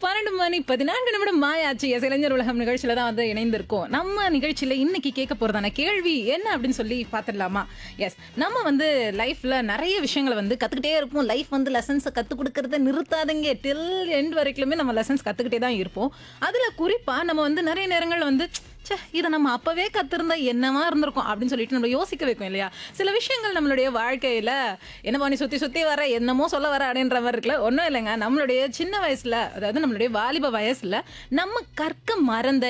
பன்னெண்டு மணி பதினான்கு நிமிடம் மாயாச்சு எஸ் இளைஞர் உலகம் நிகழ்ச்சியில தான் வந்து இணைந்திருக்கோம் நம்ம நிகழ்ச்சியில இன்னைக்கு கேட்க போறதான கேள்வி என்ன அப்படின்னு சொல்லி பார்த்துடலாமா எஸ் நம்ம வந்து லைஃப்ல நிறைய விஷயங்களை வந்து கத்துக்கிட்டே இருப்போம் லைஃப் வந்து லெசன்ஸை கத்துக் கொடுக்கறத நிறுத்தாதீங்க டில் எண்ட் வரைக்குமே நம்ம லெசன்ஸ் கத்துக்கிட்டே தான் இருப்போம் அதுல குறிப்பா நம்ம வந்து நிறைய நேரங்கள் வந்து ச்சே இதை நம்ம அப்பவே கத்திருந்தா என்னவா இருந்திருக்கும் அப்படின்னு சொல்லிட்டு நம்ம யோசிக்க வைக்கும் இல்லையா சில விஷயங்கள் நம்மளுடைய வாழ்க்கையில என்ன பண்ணி சுத்தி சுத்தி வர என்னமோ சொல்ல வர அப்படின்ற மாதிரி இருக்குல்ல ஒன்றும் இல்லைங்க நம்மளுடைய சின்ன வயசுல அதாவது நம்மளுடைய வாலிப வயசுல நம்ம கற்க மறந்த